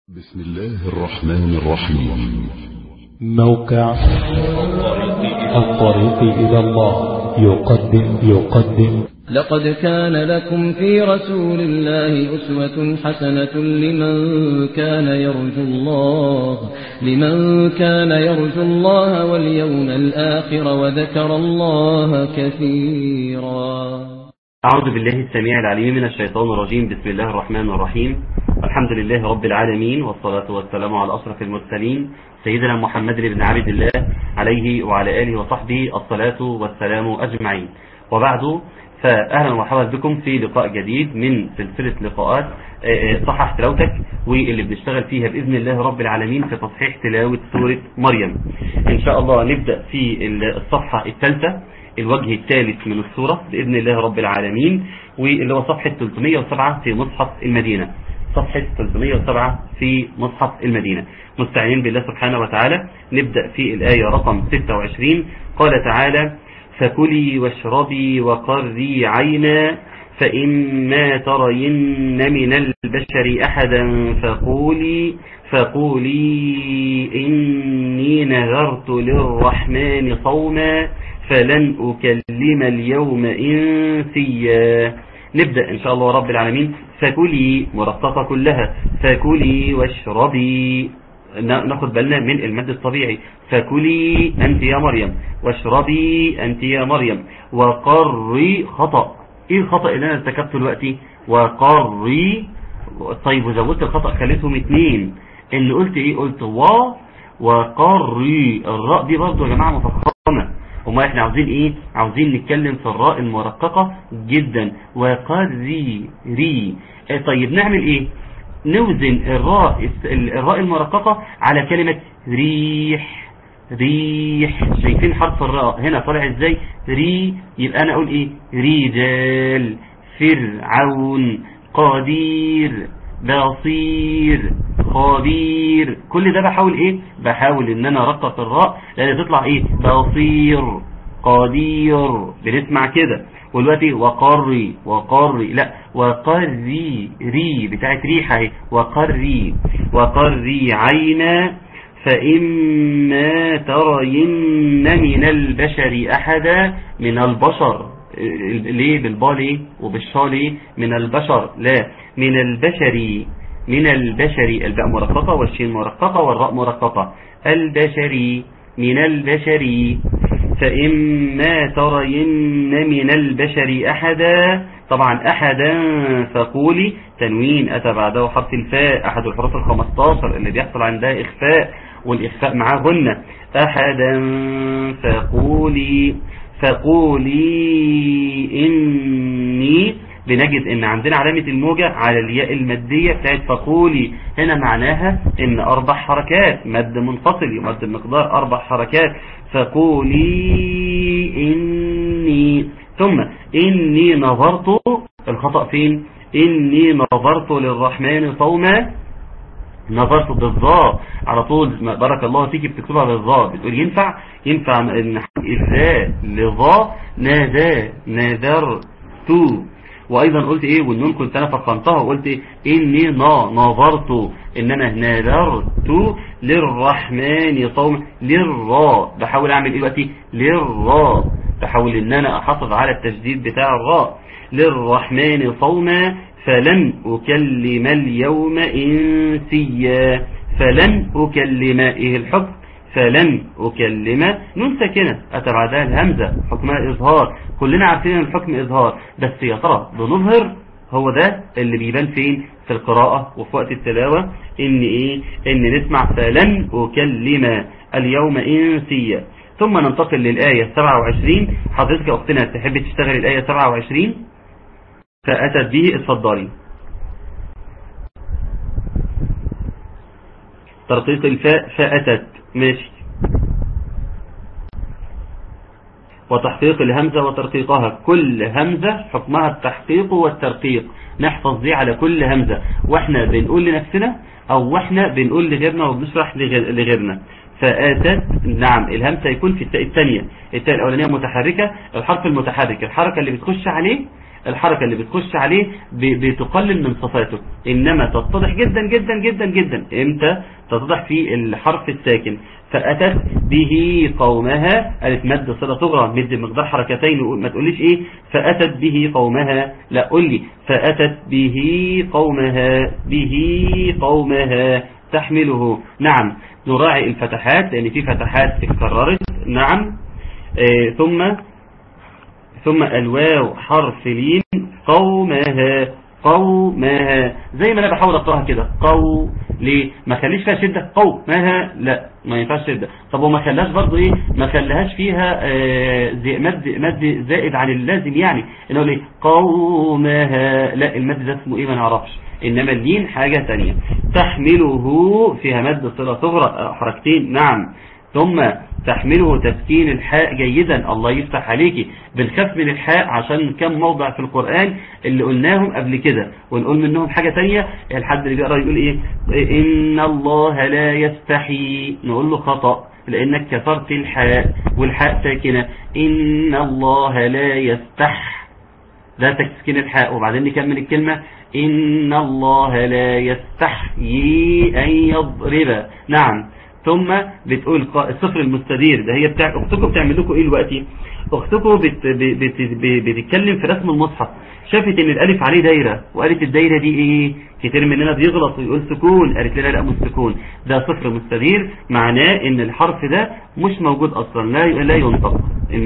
بسم الله الرحمن الرحيم موقع الطريق إلى الله يقدم يقدم لقد كان لكم في رسول الله أسوة حسنة لمن كان يرجو الله لمن كان يرجو الله واليوم الآخر وذكر الله كثيرا أعوذ بالله السميع العليم من الشيطان الرجيم بسم الله الرحمن الرحيم الحمد لله رب العالمين والصلاة والسلام على أشرف المرسلين سيدنا محمد بن عبد الله عليه وعلى آله وصحبه الصلاة والسلام أجمعين وبعد فأهلا ومرحبا بكم في لقاء جديد من سلسلة لقاءات صحح تلاوتك واللي بنشتغل فيها بإذن الله رب العالمين في تصحيح تلاوة سورة مريم إن شاء الله نبدأ في الصفحة الثالثة الوجه الثالث من السورة بإذن الله رب العالمين واللي هو صفحة 307 في مصحف المدينة صفحة 307 في مصحف المدينة مستعينين بالله سبحانه وتعالى نبدأ في الآية رقم 26 قال تعالى فكلي واشربي وقري عينا فإما ترين من البشر أحدا فقولي فقولي إني نذرت للرحمن صوما فلن أكلم اليوم إنسيا نبدأ إن شاء الله رب العالمين فكلي مرققة كلها فكلي واشربي ناخد بالنا من المد الطبيعي فكلي أنت يا مريم واشربي أنت يا مريم وقري خطأ ايه الخطأ اللي انا ارتكبته دلوقتي وقري طيب وزودت الخطأ خليتهم اتنين اللي قلت ايه قلت و وقري الراء دي برضو يا جماعة مفخمة وما احنا عاوزين ايه عاوزين نتكلم في الراء المرققة جدا وقري ري اه طيب نعمل ايه نوزن الراء الراء المرققة على كلمة ريح ريح شايفين حرف الراء هنا طالع ازاي ري يبقى انا اقول ايه رجال فرعون قدير بصير خبير كل ده بحاول ايه بحاول ان انا ارقق الراء لان تطلع ايه بصير قدير بنسمع كده والوقتي وقري وقري لا وقري ري بتاعت ريحة اهي وقري وقري عينا فإما ترين من البشر أحدا من البشر ليه بالبا ليه وبالشا ليه من البشر لا من البشر من البشر الباء مرققة والشين مرققة والراء مرققة البشر من البشر فإما ترين من البشر أحدا طبعا أحدا فقولي تنوين أتى بعده حرف الفاء أحد الحروف الخمستاشر اللي بيحصل عندها إخفاء والإخفاء معاهن أحدا فقولي فقولي إني بنجد ان عندنا علامة الموجة على الياء المادية بتاعت فقولي هنا معناها ان اربع حركات مد منفصل يمد بمقدار اربع حركات فقولي اني ثم اني نظرت الخطأ فين اني نظرت للرحمن صوما نظرت بالظاء على طول بارك الله فيك بتكتبها بالظاء بتقول ينفع ينفع ان الذاء لظاء نادى نذرت وايضا قلت ايه والنون كنت انا فخمتها وقلت إيه اني نا نظرت ان انا نذرت للرحمن صوم للراء بحاول اعمل ايه دلوقتي للراء بحاول ان انا احافظ على التشديد بتاع الراء للرحمن صوما فلن اكلم اليوم انسيا فلن اكلم ايه الحكم فلن أكلم نون ساكنة أتى بعدها الهمزة حكمها إظهار كلنا عارفين أن الحكم إظهار بس يا ترى بنظهر هو ده اللي بيبان فين في القراءة وفي وقت التلاوة إن إيه إن نسمع فلن أكلم اليوم إنسيا ثم ننتقل للآية 27 حضرتك يا أختنا تحب تشتغل الآية 27 فأتت به اتفضلي ترقيق الفاء فأتت ماشي وتحقيق الهمزة وترقيقها كل همزة حكمها التحقيق والترقيق نحفظ دي على كل همزة واحنا بنقول لنفسنا او واحنا بنقول لغيرنا وبنشرح لغيرنا فآتت نعم الهمزة يكون في التاء الثانية التاء الأولانية متحركة الحرف المتحرك الحركة اللي بتخش عليه الحركة اللي بتخش عليه ب- بتقلل من صفاته إنما تتضح جدا جدا جدا جدا إمتى تتضح في الحرف الساكن فأتت به قومها قالت مد صلة صغرى مد مقدار حركتين ما تقوليش إيه فأتت به قومها لا قول لي فأتت به قومها به قومها تحمله نعم نراعي الفتحات لأن في فتحات اتكررت نعم آه ثم ثم الواو حرف لين قومها قومها زي ما انا بحاول اقراها كده قو ليه ما خليش فيها شده قومها لا ما ينفعش شده طب وما خلاش برضو ايه ما خلاهاش فيها آه زي مد مد زائد عن اللازم يعني انه ليه قومها لا المد ده اسمه ايه ما نعرفش انما اللين حاجة تانية تحمله فيها مد صلة صغرى حركتين نعم ثم تحمله تسكين الحاء جيدا الله يفتح عليكي بنخاف من الحاء عشان كم موضع في القرآن اللي قلناهم قبل كده ونقول منهم حاجة تانية الحد اللي بيقرأ يقول ايه ان الله لا يستحي نقول له خطأ لانك كسرت الحاء والحاء ساكنة ان الله لا يستح ده تسكين الحاء وبعدين نكمل الكلمة إن الله لا يستحيي أن يضرب نعم ثم بتقول الصفر المستدير ده هي بتاع اختكم بتعمل لكم ايه دلوقتي اختكم بت... بت... بت... بتتكلم في رسم المصحف شافت ان الالف عليه دايرة وقالت الدايرة دي ايه كتير مننا بيغلط ويقول سكون قالت لنا لا مش سكون ده صفر مستدير معناه ان الحرف ده مش موجود اصلا لا لا ينطق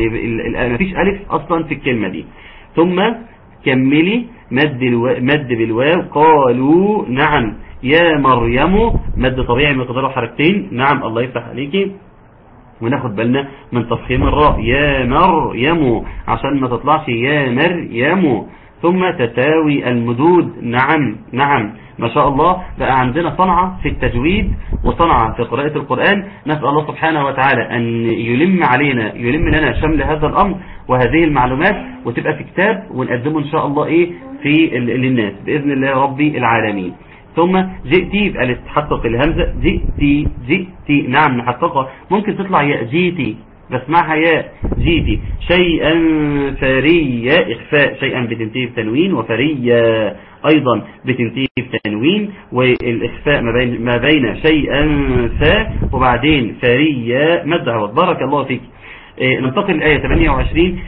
ان مفيش الف اصلا في الكلمة دي ثم كملي مد, الو... مد بالواو قالوا نعم يا مريم مد طبيعي مقداره حركتين نعم الله يفتح عليكي وناخد بالنا من تفخيم الراء يا مريم عشان ما تطلعش يا مريم ثم تتاوي المدود نعم نعم ما شاء الله بقى عندنا صنعة في التجويد وصنعة في قراءة القرآن نسأل الله سبحانه وتعالى أن يلم علينا يلم لنا شمل هذا الأمر وهذه المعلومات وتبقى في كتاب ونقدمه إن شاء الله إيه في للناس بإذن الله ربي العالمين ثم جئتي يبقى تحقق الهمزة جئتي جئتي نعم نحققها ممكن تطلع يا جيتي بسمعها يا جيتي شيئا فريا إخفاء شيئا بتنتهي بتنوين وفريا أيضا بتنتهي بتنوين والإخفاء ما بين, ما بين شيئا فا وبعدين فريا مد عوض بارك الله فيك ننتقل الآية 28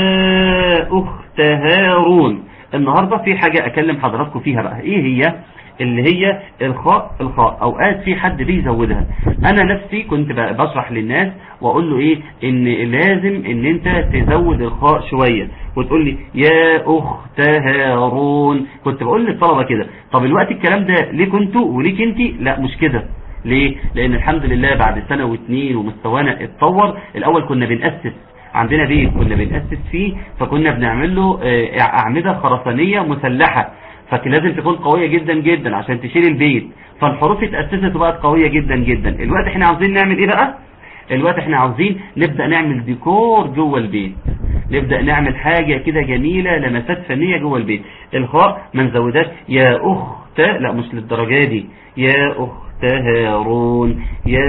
يا أخت هارون النهاردة في حاجة أكلم حضراتكم فيها بقى إيه هي اللي هي الخاء الخاء اوقات في حد بيزودها انا نفسي كنت بشرح للناس واقول له ايه ان لازم ان انت تزود الخاء شوية وتقول لي يا اخت هارون كنت بقول للطلبة كده طب الوقت الكلام ده ليه كنتوا وليك انت لا مش كده ليه لان الحمد لله بعد سنة واثنين ومستوانا اتطور الاول كنا بنأسس عندنا بيت كنا بنأسس فيه فكنا بنعمل له اعمدة خرسانية مسلحة فكان لازم تكون قوية جدا جدا عشان تشيل البيت فالحروف اتأسست وبقت قوية جدا جدا الوقت احنا عاوزين نعمل ايه بقى الوقت احنا عاوزين نبدأ نعمل ديكور جوه البيت نبدأ نعمل حاجة كده جميلة لمسات فنية جوه البيت الخاء ما نزودهاش يا اخت لا مش للدرجة دي يا اخت هارون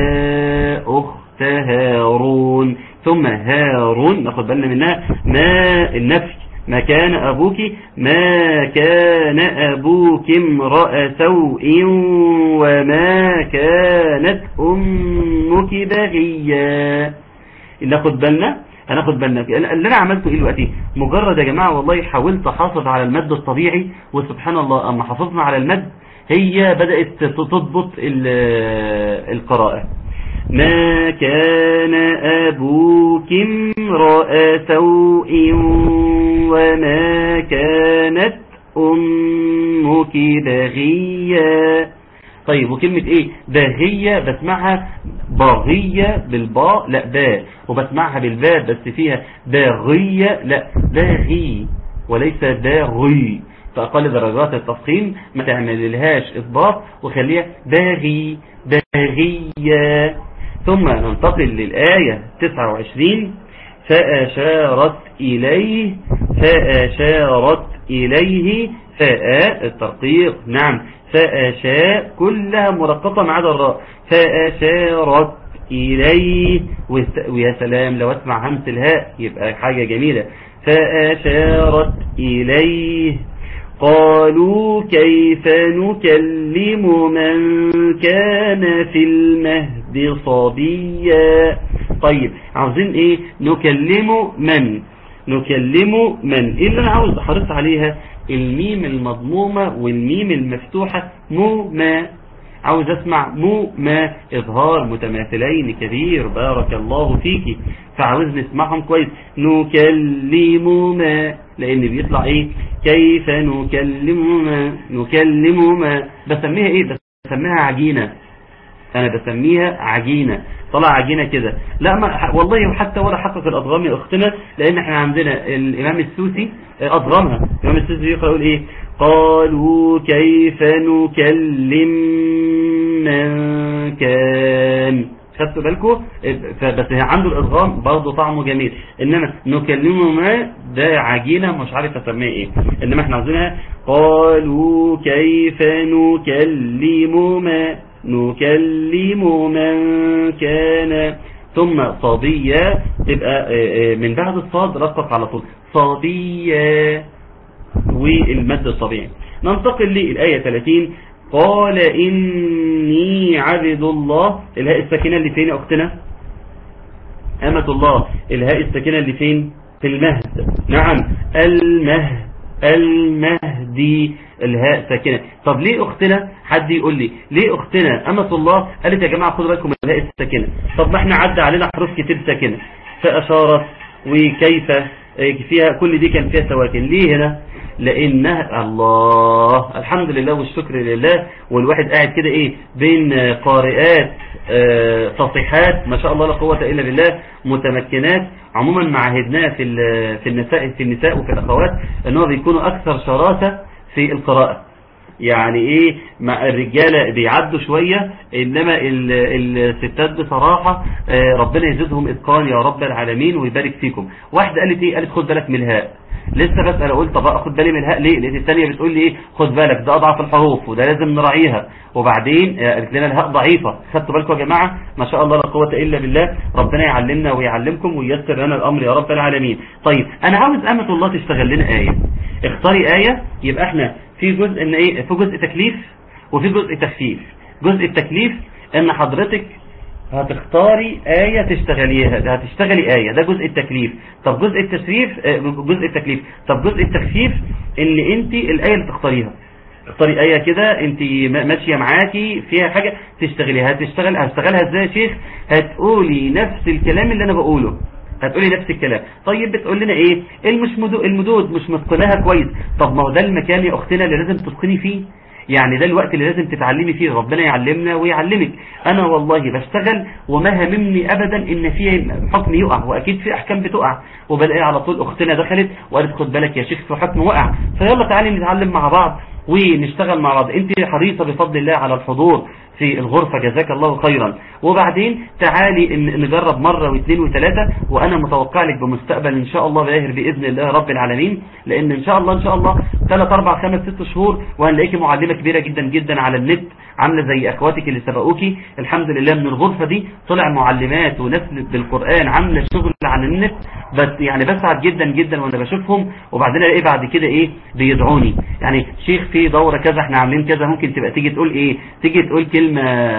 يا اخت هارون ثم هارون ناخد بالنا منها ما النفي ما كان أبوك ما كان أبوك امرأ سوء وما كانت أمك بغيا ناخد بالنا هناخد بالنا اللي انا عملته ايه دلوقتي مجرد يا جماعة والله حاولت احافظ على المد الطبيعي وسبحان الله اما حافظنا على المد هي بدأت تضبط القراءة ما كان أبوك امرأ سوء وما كانت أمك بغيا طيب وكلمة ايه بغية بسمعها باغية بالباء لا باء وبسمعها بالباء بس فيها باغية لا باغي وليس باغي فأقل درجات التفخيم ما تعمل لهاش إطباق وخليها باغي باغية ثم ننتقل للآية 29 فأشارت إليه فأشارت إليه فاء الترقيق نعم فأشاء كلها مرققة ما عدا الراء فأشارت إليه ويا سلام لو اسمع همس الهاء يبقى حاجة جميلة فأشارت إليه قالوا كيف نكلم من كان في المهد صبيا طيب عاوزين ايه نكلم من نكلم من ايه اللي انا عاوز احرص عليها الميم المضمومة والميم المفتوحة مو ما عاوز اسمع مو ما اظهار متماثلين كبير بارك الله فيك فعاوز نسمعهم كويس نكلم ما لان بيطلع ايه كيف نكلم ما نكلم ما بسميها ايه بسميها عجينة انا بسميها عجينة طلع عجينة كده لا ما والله حتى ولا حقق الأضغام يا أختنا لأن احنا عندنا الإمام السوسي أضغمها الإمام السوسي يقول إيه قالوا كيف نكلم من كان خدتوا بالكم بس عنده الإضغام برضه طعمه جميل إنما نكلمه ما ده عجينة مش عارف أسميها إيه إنما احنا عاوزينها قالوا كيف نكلم ما نكلم من كان ثم صبيا تبقى من بعد الصاد رقق على طول صبيا والمد الطبيعي ننتقل للآية 30 قال إني عبد الله الهاء الساكنة اللي فين يا أختنا أمة الله الهاء الساكنة اللي فين في المهد نعم المهد المهدي الهاء ساكنة طب ليه اختنا حد يقول لي ليه اختنا امة الله قالت يا جماعة خدوا بالكم الهاء الساكنة طب ما احنا عدى علينا حروف كتير ساكنة فاشارت وكيف فيها كل دي كان فيها سواكن ليه هنا لانها الله الحمد لله والشكر لله والواحد قاعد كده ايه بين قارئات اه فصيحات ما شاء الله لا قوة الا بالله متمكنات عموما معاهدناه في في النساء في النساء وفي الاخوات ان هو بيكونوا اكثر شراسة في القراءة يعني ايه مع الرجالة بيعدوا شوية انما الستات بصراحة ربنا يزيدهم اتقان يا رب العالمين ويبارك فيكم واحدة قالت ايه قالت خد بالك من الهاء لسه بس انا قلت طب اخد بالي من الهاء ليه لقيت الثانيه بتقول لي ايه خد بالك ده اضعف الحروف وده لازم نراعيها وبعدين قالت لنا الهاء ضعيفه خدتوا بالكم يا جماعه ما شاء الله لا قوه الا بالله ربنا يعلمنا ويعلمكم وييسر لنا الامر يا رب العالمين طيب انا عاوز امه الله تشتغل لنا ايه اختاري ايه يبقى احنا في جزء ان ايه في جزء تكليف وفي جزء تخفيف جزء التكليف ان حضرتك هتختاري آية تشتغليها ده هتشتغلي آية ده جزء التكليف طب جزء التسريف جزء التكليف طب جزء التخفيف ان انت الآية اللي تختاريها اختاري آية كده انت ماشية معاكي فيها حاجة تشتغليها هتشتغل هشتغلها ازاي يا شيخ هتقولي نفس الكلام اللي انا بقوله هتقولي نفس الكلام طيب بتقول لنا ايه المش مدود المدود مش متقناها كويس طب ما هو ده المكان يا اختنا اللي لازم تتقني فيه يعني ده الوقت اللي لازم تتعلمي فيه ربنا يعلمنا ويعلمك انا والله بشتغل وما هممني ابدا ان في حكم يقع واكيد في احكام بتقع وبلاقي على طول اختنا دخلت وقالت خد بالك يا شيخ في حكم وقع فيلا تعالي نتعلم مع بعض ونشتغل مع بعض انت حريصة بفضل الله على الحضور في الغرفة جزاك الله خيرا وبعدين تعالي نجرب مرة واثنين وثلاثة وانا متوقع لك بمستقبل ان شاء الله باهر باذن الله رب العالمين لان ان شاء الله ان شاء الله ثلاث اربع خمس ست شهور وهنلاقيكي معلمة كبيرة جدا جدا على النت عاملة زي اخواتك اللي سبقوكي الحمد لله من الغرفة دي طلع معلمات وناس بالقرآن عاملة شغل على النت بس يعني بسعد جدا جدا وانا بشوفهم وبعدين الاقي بعد كده ايه بيدعوني يعني شيخ في دورة كذا احنا عاملين كذا ممكن تبقى تيجي تقول ايه تيجي تقول كلمة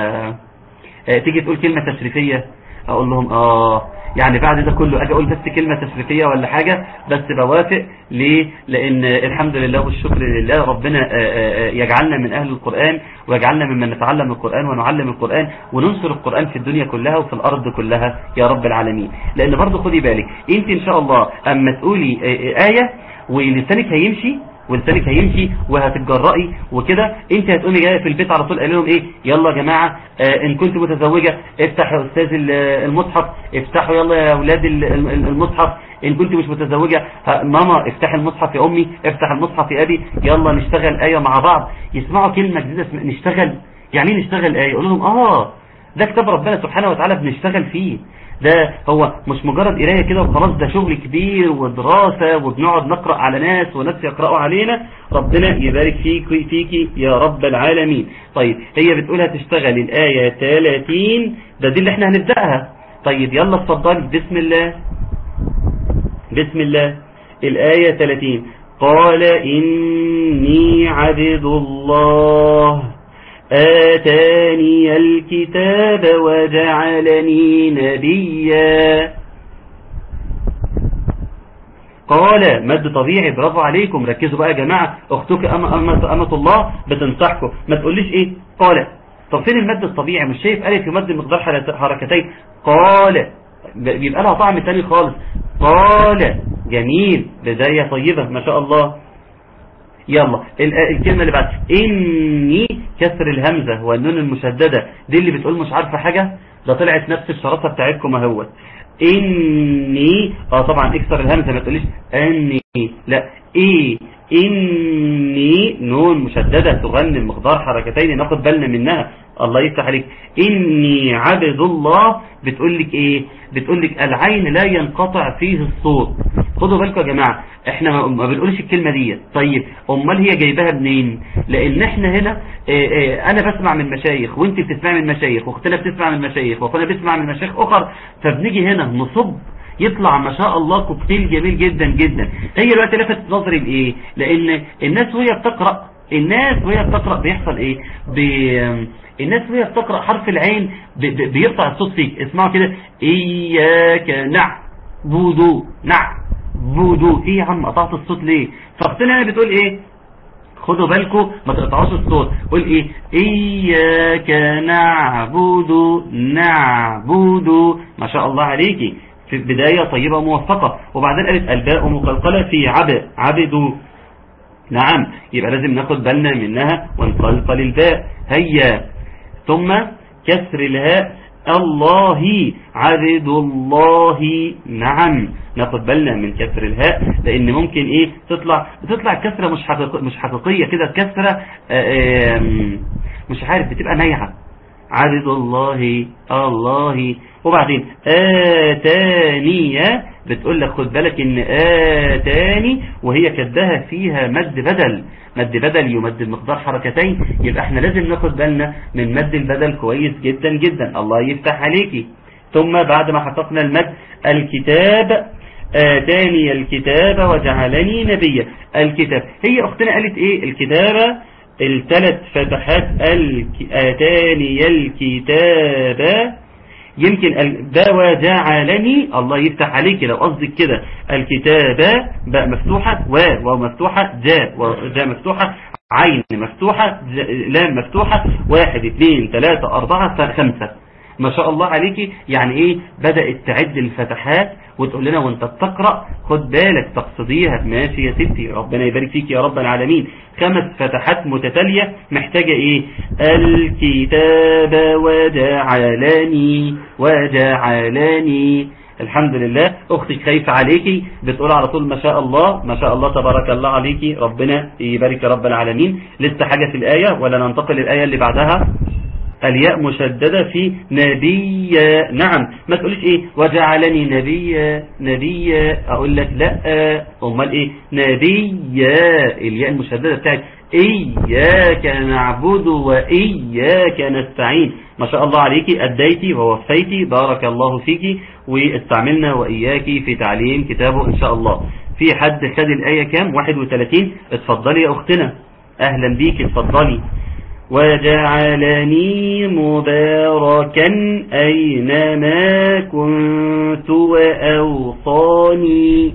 اه تيجي تقول كلمة تشريفية اقول لهم اه يعني بعد ده كله اجي اقول بس كلمة تشريفية ولا حاجة بس بوافق ليه لان الحمد لله والشكر لله ربنا يجعلنا من اهل القرآن ويجعلنا ممن نتعلم القرآن ونعلم القرآن وننصر القرآن في الدنيا كلها وفي الارض كلها يا رب العالمين لان برضو خدي بالك انت ان شاء الله اما تقولي آية ولسانك هيمشي ولسانك هيمشي وهتتجرئي وكده انت هتقومي جايه في البيت على طول قايل لهم ايه يلا يا جماعه اه ان كنت متزوجه افتح يا استاذ المصحف افتحوا يلا يا اولاد المصحف ان كنت مش متزوجه ماما افتح المصحف يا امي افتح المصحف يا ابي يلا نشتغل ايه مع بعض يسمعوا كلمه جديده نشتغل يعني ايه نشتغل ايه يقول لهم اه ده كتاب ربنا سبحانه وتعالى بنشتغل فيه ده هو مش مجرد قرايه كده وخلاص ده شغل كبير ودراسة وبنقعد نقرأ على ناس وناس يقرأوا علينا ربنا يبارك فيك فيكي يا رب العالمين طيب هي بتقولها تشتغل الآية 30 ده دي اللي احنا هنبدأها طيب يلا اتفضلي بسم الله بسم الله الآية 30 قال إني عبد الله آتاني الكتاب وجعلني نبيا قال مد طبيعي برافو عليكم ركزوا بقى يا جماعة اختك أمة, أمة, أمة الله بتنصحكم ما تقوليش ايه قال طب فين المد الطبيعي مش شايف ألف يمد مقدار حركتين قال بيبقى لها طعم تاني خالص قال جميل بداية طيبة ما شاء الله يلا الكلمة اللي بعد إني كسر الهمزة والنون المشددة دي اللي بتقول مش عارفة حاجة ده طلعت نفس الشرطة بتاعتكم اهوت إني اه طبعا اكسر الهمزة ما تقوليش أني لا إيه إني نون مشددة تغني المقدار حركتين ناخد بالنا منها الله يفتح عليك إني عبد الله بتقول لك إيه بتقول لك العين لا ينقطع فيه الصوت خدوا بالكم يا جماعة احنا ما بنقولش الكلمة دي طيب امال هي جايباها منين لان احنا هنا اه اه انا بسمع من مشايخ وانت بتسمع من مشايخ واختنا بتسمع من مشايخ واخونا بيسمع من مشايخ اخر فبنيجي هنا نصب يطلع ما شاء الله كوكتيل جميل جدا جدا هي الوقت لفت نظري لايه لان الناس وهي بتقرأ الناس وهي بتقرأ بيحصل ايه بي الناس وهي بتقرأ حرف العين بيقطع الصوت فيك اسمعوا كده اياك نعبد نعبد ايه يا عم قطعت الصوت ليه فاختنا انا بتقول ايه خدوا بالكم ما تقطعوش الصوت قول ايه اياك نعبد نعبد ما شاء الله عليكي في بداية طيبة موفقة وبعدين قالت الباء مقلقلة في عبد عبد نعم يبقى لازم ناخد بالنا منها ونقلقل الباء هيا ثم كسر الهاء الله عبد الله نعم ناخد بالنا من كسر الهاء لان ممكن ايه تطلع بتطلع كسرة مش حقيقية مش حقيقية كده كسرة مش عارف بتبقى نايعة عبد الله الله وبعدين آتانية بتقول لك خد بالك ان آتاني وهي كدها فيها مد بدل مد بدل يمد المقدار حركتين يبقى احنا لازم ناخد بالنا من مد البدل كويس جدا جدا الله يفتح عليكي ثم بعد ما حققنا المد الكتاب آتاني الكتاب وجعلني نبيا الكتاب هي اختنا قالت ايه الكتابة الثلاث فتحات آتاني الكتاب يمكن ده وجعلني الله يفتح عليك لو قصدك كده الكتابة باء مفتوحة و ومفتوحة جاء وجاء مفتوحة عين مفتوحة لام مفتوحة واحد اثنين ثلاثة أربعة خمسة ما شاء الله عليكي يعني ايه بدأت تعد الفتحات وتقول لنا وانت بتقرأ خد بالك تقصديها ماشي يا ستي ربنا يبارك فيك يا رب العالمين خمس فتحات متتالية محتاجة ايه الكتاب وجعلني وجعلني الحمد لله اختك خايفة عليكي بتقول على طول ما شاء الله ما شاء الله تبارك الله عليكي ربنا يبارك يا رب العالمين لسه حاجة في الآية ولا ننتقل للآية اللي بعدها الياء مشددة في نبي نعم ما تقولش ايه وجعلني نبيا نبيا اقول لك لا امال ايه نبيا الياء المشددة بتاعت اياك نعبد واياك نستعين ما شاء الله عليكي اديتي ووفيتي بارك الله فيكي واستعملنا واياكي في تعليم كتابه ان شاء الله في حد خد الايه كام 31 اتفضلي يا اختنا اهلا بيكي اتفضلي وجعلني مباركا أينما كنت وأوصاني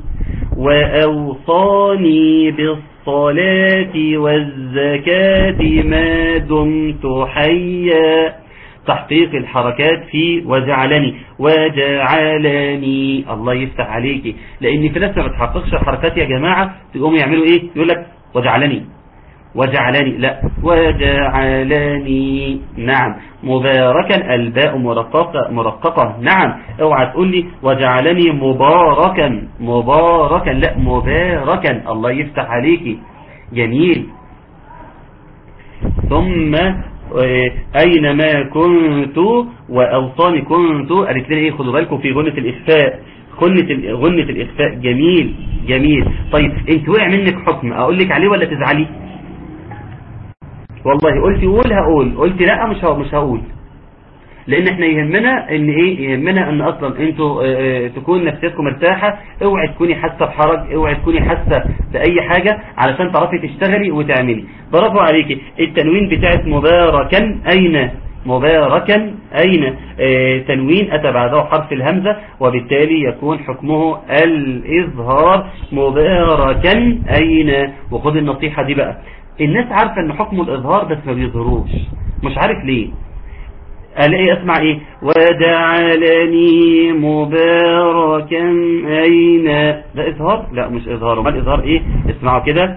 وأوصاني بالصلاة والزكاة ما دمت حيا تحقيق الحركات في وجعلني وجعلني الله يفتح عليكي لان في ناس ما بتحققش الحركات يا جماعة تقوم يعملوا ايه يقول لك وجعلني وجعلني لا وجعلني نعم مباركا الباء مرققة, مرققة نعم اوعى تقول لي وجعلني مباركا مباركا لا مباركا الله يفتح عليكي جميل ثم أينما كنت وأوصاني كنت قالت لنا إيه خدوا بالكم في غنة الإخفاء غنة غنة الإخفاء جميل جميل طيب انت وقع منك حكم أقول لك عليه ولا تزعلي والله قلت قول هقول قلت لا مش مش هقول لان احنا يهمنا ان ايه يهمنا ان اصلا انتوا اه اه تكون نفسيتكم مرتاحة اوعي تكوني حاسة بحرج اوعي تكوني حاسة باي حاجة علشان تعرفي تشتغلي وتعملي برافو عليكي التنوين بتاعت مباركا اين مباركا أين آه تنوين أتى بعده حرف الهمزة وبالتالي يكون حكمه الإظهار مباركا أين وخد النصيحة دي بقى الناس عارفة ان حكمه الإظهار بس ما بيظهروش مش عارف ليه الاقي اسمع ايه وجعلني مباركا اين ده اظهار لا مش اظهار ما الاظهار ايه اسمعوا كده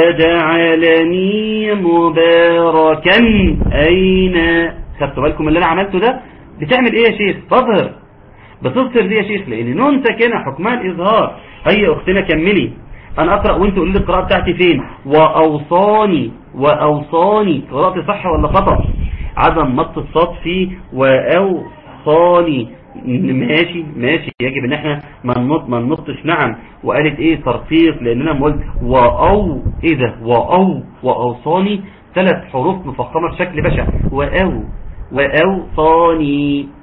وجعلني مباركا اين خدتوا بالكم من اللي انا عملته ده بتعمل ايه يا شيخ تظهر بتظهر دي يا شيخ لان نون ساكنه حكمها الاظهار هيا اختنا كملي انا اقرا وانتوا قولوا لي القراءه بتاعتي فين واوصاني واوصاني قراءتي صح ولا خطا عدم مط الصاد فيه واوصاني ماشي ماشي يجب ان احنا ما ننط ما ننطش نعم وقالت ايه ترقيق لان انا قلت واو ايه ده واو واوصاني ثلاث حروف مفخمه بشكل بشع واو واوصاني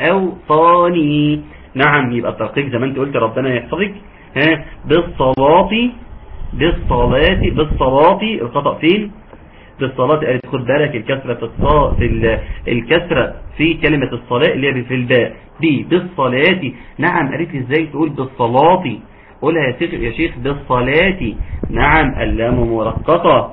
واوصاني نعم يبقى الترقيق زي ما انت قلت ربنا يحفظك ها بالصلاه بالصلاه بالصلاه الخطا فين بالصلاة قالت خد بالك الكسرة في الصلاة في الكسرة في كلمة الصلاة اللي هي في الباء دي بالصلاة نعم قالت ازاي تقول بالصلاة قولها يا شيخ يا شيخ بالصلاة نعم اللام مرققة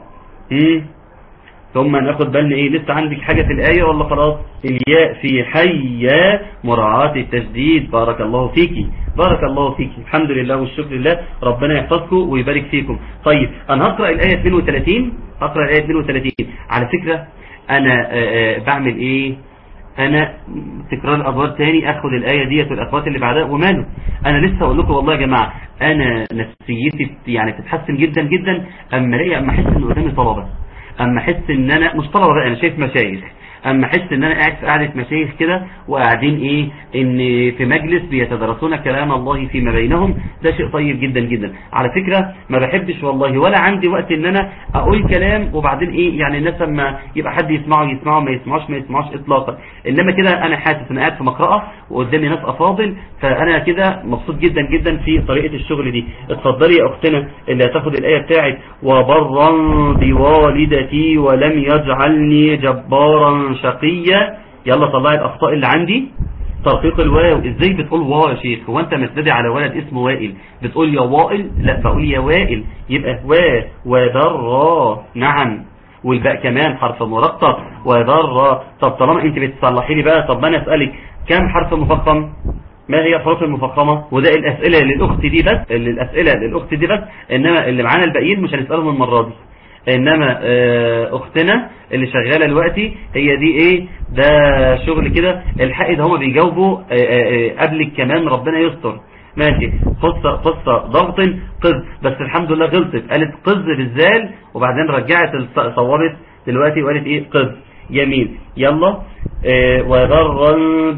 ثم ناخد بالنا ايه لسه عندك حاجة في الآية ولا خلاص الياء في حيا مراعاة التشديد بارك الله فيكي بارك الله فيكي الحمد لله والشكر لله ربنا يحفظكم ويبارك فيكم طيب انا هقرأ الآية 32 هقرأ الآية 32 على فكرة انا آآ آآ بعمل ايه انا تكرار الادوار تاني اخد الايه ديت والاخوات اللي بعدها وماله انا لسه اقول لكم والله يا جماعه انا نفسيتي يعني تتحسن جدا جدا اما الاقي اما احس ان قدامي طلبه اما احس ان انا مش طلبه بقى انا شايف مشايخ اما احس ان انا قاعد في قعده مشايخ كده وقاعدين ايه ان في مجلس بيتدرسون كلام الله فيما بينهم ده شيء طيب جدا جدا على فكرة ما بحبش والله ولا عندي وقت ان انا اقول كلام وبعدين ايه يعني الناس لما يبقى حد يسمعه يسمعه ما يسمعوش ما يسمعوش اطلاقا انما كده انا حاسس ان قاعد في مقرأة وقدامي ناس افاضل فانا كده مبسوط جدا جدا في طريقة الشغل دي اتفضلي يا اختنا اللي هتاخد الايه بتاعت وبرا بوالدتي ولم يجعلني جبارا شقيا يلا طلعي الاخطاء اللي عندي ترقيق الواو ازاي بتقول واو يا شيخ هو انت متبدي على ولد اسمه وائل بتقول يا وائل لا بقول يا وائل يبقى وا وبرا نعم والباء كمان حرف مرقق وبرا طب طالما انت بتصلحي لي بقى طب انا اسالك كم حرف مفخم ما هي الحروف المفخمة وده الاسئلة للاخت دي بس الاسئلة للاخت دي بس انما اللي معانا الباقيين مش هنسألهم المرة دي انما اختنا اللي شغالة دلوقتي هي دي ايه ده شغل كده الحق ده هما بيجاوبوا قبلك كمان ربنا يستر ماشي قصة قصة ضغط قز بس الحمد لله غلطت قالت قز بالذال وبعدين رجعت صورت دلوقتي وقالت ايه قز جميل يلا اه وبرا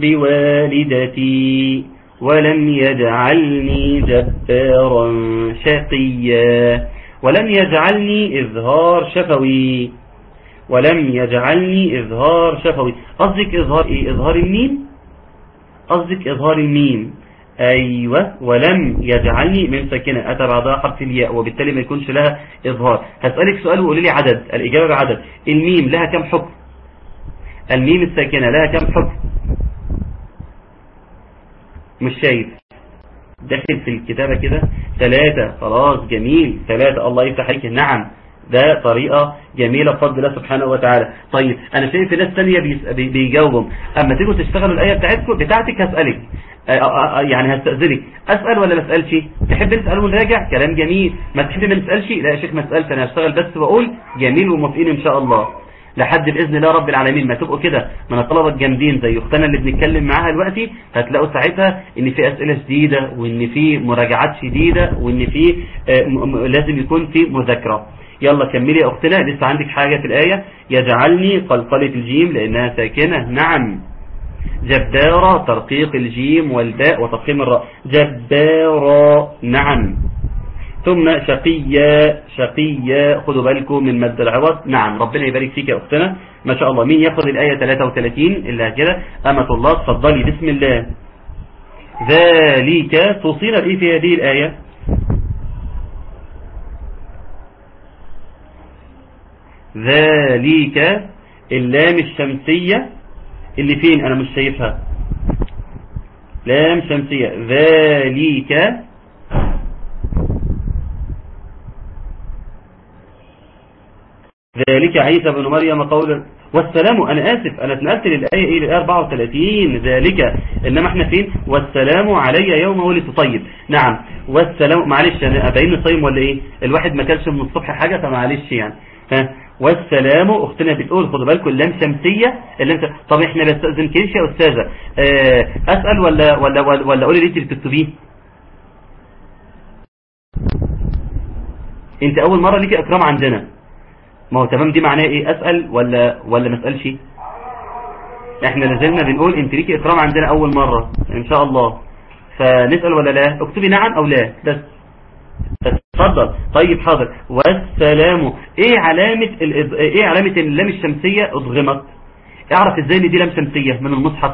بوالدتي ولم يجعلني جبارا شقيا ولم يجعلني إظهار شفوي ولم يجعلني إظهار شفوي قصدك إظهار إيه إظهار الميم قصدك إظهار الميم أيوة ولم يجعلني من ساكنة أتى بعدها حرف الياء وبالتالي ما يكونش لها إظهار هسألك سؤال وقولي لي عدد الإجابة بعدد الميم لها كم حكم الميم الساكنة لها كم حكم مش شايف داخل في الكتابة كده ثلاثة خلاص جميل ثلاثة الله يفتح عليك نعم ده طريقة جميلة بفضل الله سبحانه وتعالى طيب انا شايف ناس ثانيه بيجاوبهم اما تيجوا تشتغلوا الايه بتاعتكم بتاعتك هسألك يعني هستأذنك اسأل ولا ما اسالش تحب نسأل ونراجع كلام جميل ما تحب ما نسألش لا يا شيخ ما اسالش انا هشتغل بس واقول جميل وموافقين ان شاء الله لحد بإذن الله رب العالمين ما تبقوا كده من الطلبة الجامدين زي اختنا اللي بنتكلم معاها دلوقتي هتلاقوا ساعتها ان في اسئلة شديدة وان في مراجعات شديدة وان في لازم يكون في مذاكرة يلا كملي يا اختنا لسه عندك حاجة في الآية يجعلني قلقلة الجيم لانها ساكنة نعم جبارة ترقيق الجيم والباء وتفخيم الراء جبارة نعم ثم شقيا شقيا خدوا بالكم من مد العوض نعم ربنا يبارك فيك يا أختنا ما شاء الله مين ياخد الآية 33 اللي كده أمة الله تفضلي بسم الله ذلك توصينا بإيه في هذه الآية ذلك اللام الشمسية اللي فين أنا مش شايفها لام شمسية ذلك ذلك عيسى بن مريم قول والسلام أنا آسف أنا اتنقلت للآية إيه للآية 34 ذلك إنما احنا فين والسلام علي يوم ولدت طيب نعم والسلام معلش أنا أبين الصيم ولا إيه الواحد ما كانش من الصبح حاجة فمعلش يعني ها والسلام اختنا بتقول خدوا بالكم اللام شمسيه اللي انت طب احنا بستاذن كيش يا استاذه اه اسال ولا ولا ولا, ولا قولي لي انت اللي بتكتبيه انت اول مره ليكي اكرام عندنا ما هو تمام دي معناها ايه اسال ولا ولا ما اسالش احنا لازلنا بنقول انت ليكي اكرام عندنا اول مره ان شاء الله فنسال ولا لا اكتبي نعم او لا بس اتفضل طيب حاضر والسلام ايه علامة ال... ايه علامة اللام الشمسية اضغمت اعرف ازاي ان دي لام شمسية من المصحف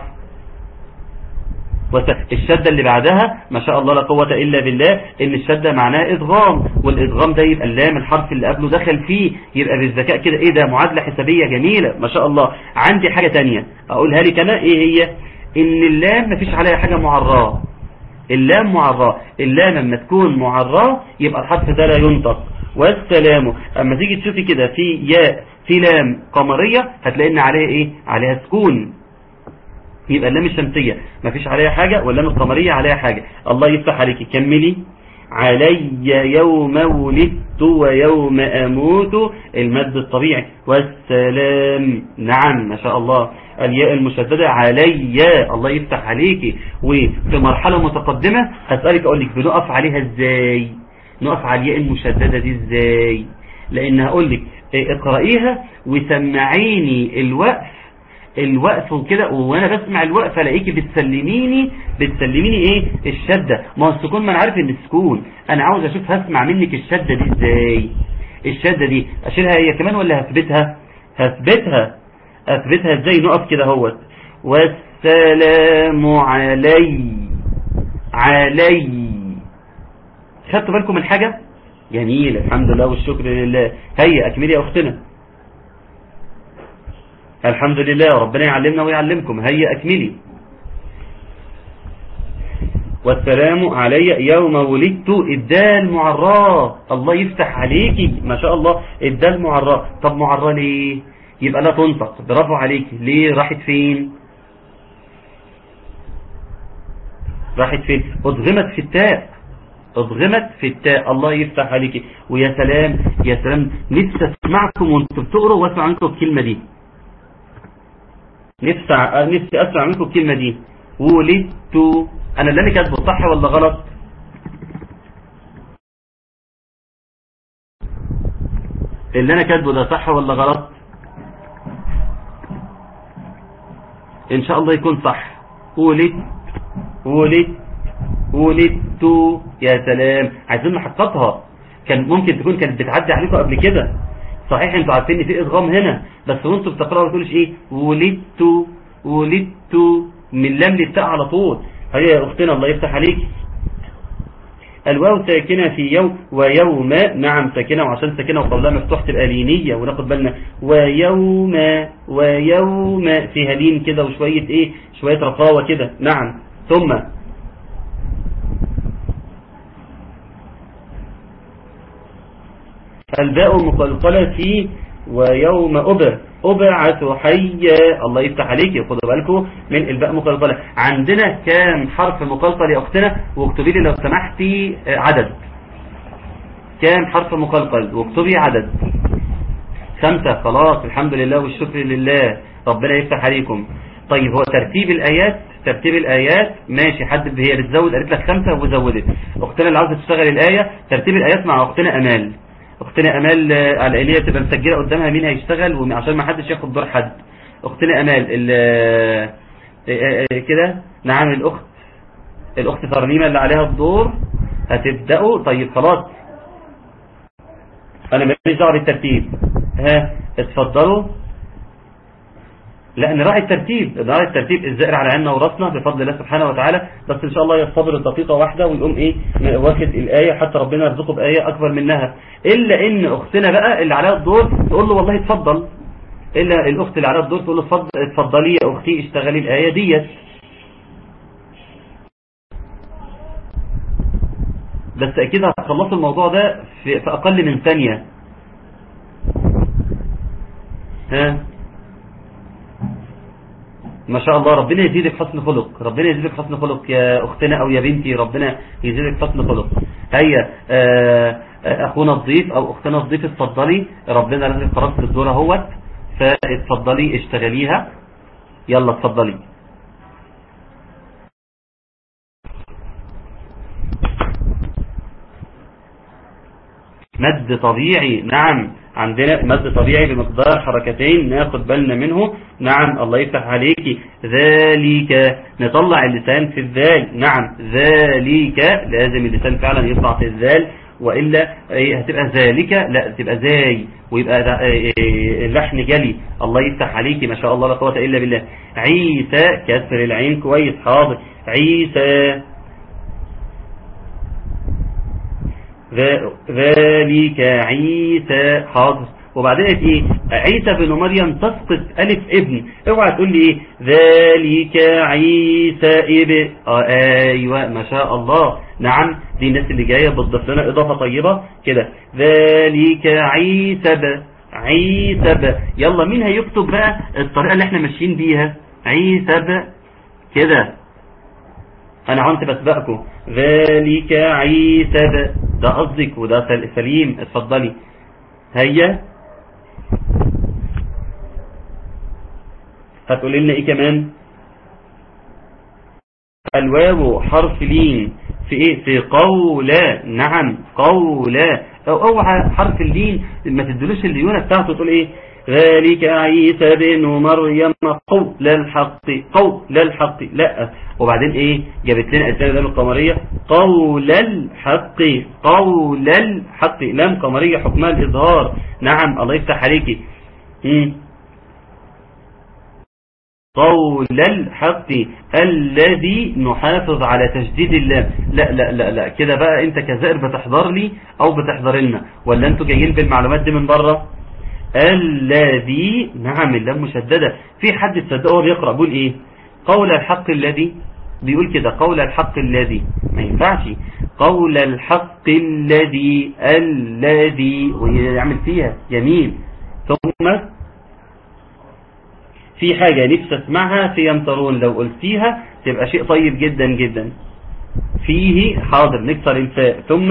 الشدة اللي بعدها ما شاء الله لا قوة الا بالله ان الشدة معناها ادغام والادغام ده يبقى اللام الحرف اللي قبله دخل فيه يبقى بالذكاء كده ايه ده معادلة حسابية جميلة ما شاء الله عندي حاجة تانية اقولها لك انا ايه هي ان اللام مفيش عليها حاجة معراه اللام معراه اللام لما تكون معراه يبقى الحرف ده لا ينطق والسلام اما تيجي تشوفي كده في ياء في لام قمرية هتلاقي ان عليها ايه عليها سكون يبقى اللام الشمسية مفيش عليها حاجة واللام القمرية عليها حاجة الله يفتح عليك كملي علي يوم ولدت ويوم أموت المد الطبيعي والسلام نعم ما شاء الله الياء المشددة علي الله يفتح عليك وفي مرحلة متقدمة هسألك أقول لك بنقف عليها ازاي نقف على الياء المشددة دي ازاي لأن هقول لك اقرأيها وسمعيني الوقف الوقف وكده وانا بسمع الوقف الاقيكي بتسلميني بتسلميني ايه الشدة ما هو السكون ما انا عارف ان السكون انا عاوز اشوف هسمع منك الشدة دي ازاي الشدة دي اشيلها هي كمان ولا هثبتها هثبتها اثبتها ازاي نقف كده اهوت والسلام علي علي خدتوا بالكم من حاجة جميل الحمد لله والشكر لله هيا اكملي يا اختنا الحمد لله ربنا يعلمنا ويعلمكم هيا أكملي والسلام علي يوم ولدت الدال معراه الله يفتح عليكي ما شاء الله الدال معراه طب معراه ليه يبقى لا تنطق برافو عليكي ليه راحت فين راحت فين اضغمت في التاء اضغمت في التاء الله يفتح عليكي ويا سلام يا سلام نفسي اسمعكم وانتم بتقروا واسمع منكم الكلمه دي نفسي نفسي اسمع منكم الكلمه دي ولدت انا اللي انا كاتبه صح ولا غلط اللي انا كاتبه ده صح ولا غلط ان شاء الله يكون صح ولدت ولدت ولدت يا سلام عايزين نحققها كان ممكن تكون كانت بتعدي عليكم قبل كده صحيح انتوا عارفين ان في ادغام هنا بس وانتوا بتقراوا ما تقولش ايه ولدت ولدت من لام للتاء على طول هيا يا اختنا الله يفتح عليك الواو ساكنة في يوم ويوم نعم ساكنة وعشان ساكنة وقبلها مفتوح تبقى لينية وناخد بالنا ويوم ويوم فيها لين كده وشوية ايه شوية رخاوة كده نعم ثم الباء المقلقلة في ويوم أبع أبعث حيا الله يفتح عليك خدوا بالكم من الباء مقلقلة عندنا كام حرف مقلقل يا أختنا واكتبي لي لو سمحتي عدد كام حرف مقلقل واكتبي عدد خمسة خلاص الحمد لله والشكر لله ربنا يفتح عليكم طيب هو ترتيب الآيات ترتيب الآيات ماشي حد هي بتزود قالت لك خمسة وزودت أختنا اللي عاوزة تشتغل الآية ترتيب الآيات مع أختنا أمال اختنا امال على اللي هي تبقى مسجله قدامها مين هيشتغل عشان ما حدش ياخد دور حد اختنا امال كده نعم الاخت الاخت ترنيمه اللي عليها الدور هتبداوا طيب خلاص انا ماليش دعوه بالترتيب ها اتفضلوا لا نراعي الترتيب نراعي الترتيب الزائر على عيننا وراسنا بفضل الله سبحانه وتعالى بس ان شاء الله يصبر دقيقه واحده ويقوم ايه واخد الايه حتى ربنا يرزقه بايه اكبر منها الا ان اختنا بقى اللي عليها الدور تقول له والله اتفضل الا الاخت اللي عليها الدور تقول له اتفضل اتفضلي يا اختي اشتغلي الايه ديت بس اكيد هتخلصوا الموضوع ده في, في اقل من ثانيه ها ما شاء الله ربنا يزيدك حسن خلق ربنا يزيدك حسن خلق يا اختنا او يا بنتي ربنا يزيدك حسن خلق هيا آه، آه، اخونا الضيف او اختنا الضيف اتفضلي ربنا لازم خرجت الدور اهوت فاتفضلي اشتغليها يلا اتفضلي مد طبيعي نعم عندنا مد طبيعي بمقدار حركتين ناخد بالنا منه نعم الله يفتح عليكي ذلك نطلع اللسان في الذال نعم ذلك لازم اللسان فعلا يطلع في الذال وإلا إيه هتبقى ذلك لا تبقى زاي ويبقى ده- إيه إيه اللحن جلي الله يفتح عليكي ما شاء الله لا قوة إلا بالله عيسى كسر العين كويس حاضر عيسى ذا- ذلك عيسى حاضر وبعدين قالت ايه عيسى بن مريم تسقط الف ابن اوعى تقول لي ايه ذلك عيسى ابن آه ايوه ما شاء الله نعم دي الناس اللي جايه بتضيف لنا اضافه طيبه كده ذلك عيسى ب عيسى ب يلا مين هيكتب بقى الطريقه اللي احنا ماشيين بيها عيسى ب كده انا عنت بسبقكم ذلك عيسى ب ده قصدك وده سل- سليم اتفضلي هيا هتقولي لنا ايه كمان الواو حرف لين في ايه في قولا نعم قولا او اوعى حرف اللين ما تدلوش الليونه بتاعته تقول ايه ذلك عيسى بن مريم قول الحق قول الحق لا وبعدين ايه جابت لنا الثانيه لام القمريه قول الحق قول الحق لام قمريه حكمها الاظهار نعم الله يفتح عليكي مم. قول الحق الذي نحافظ على تشديد اللام لا لا لا لا كده بقى انت كزائر بتحضر لي او بتحضر لنا ولا انتوا جايين بالمعلومات دي من بره الذي نعم اللام مشددة في حد تصدقه وهو بيقرأ بيقول ايه قول الحق الذي بيقول كده قول الحق الذي ما ينفعش قول الحق الذي الذي ويعمل فيها جميل ثم في حاجة نفسي اسمعها في يمطرون لو قلتيها تبقى شيء طيب جدا جدا فيه حاضر نكسر الفاء ثم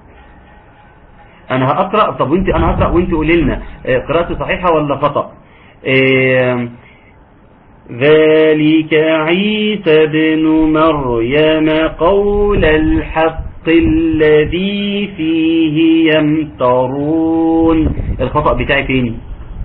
انا هقرأ طب وانت انا هقرأ وانت قولي لنا آه، قراءتي صحيحة ولا خطأ آه، ذلك عيسى بن مريم قول الحق الذي فيه يمترون الخطأ بتاعي فين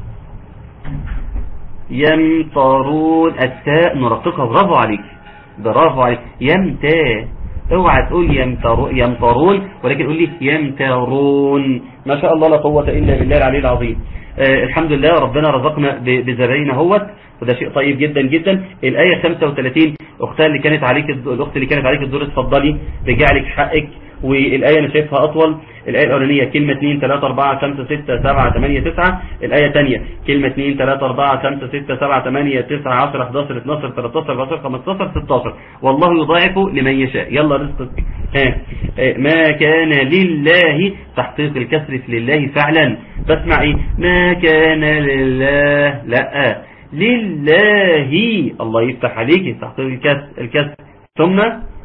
يمطرون التاء نرققها برافو عليك برافو عليك يمتا اوعى تقول يمتر يمطرون ولكن قول لي يمترون ما شاء الله لا قوة الا بالله العلي العظيم آه الحمد لله ربنا رزقنا ب- بزباين اهوت وده شيء طيب جدا جدا الآية 35 أختها اللي كانت عليك الد- الأخت اللي كانت عليك الدور اتفضلي رجع لك حقك والآية أنا شايفها أطول الآية الأولانية كلمة 2 3 4 5 6 7 8 9 الآية الثانية كلمة 2 3 4 5 6 7 8 9 10 11 12 13 14 15 16 والله يضاعف لمن يشاء يلا رزقك ها آه، ما كان لله تحقيق الكسر في لله فعلا بسمع ايه ما كان لله لا لله الله يفتح عليك تحقيق الكسر الكسر ثم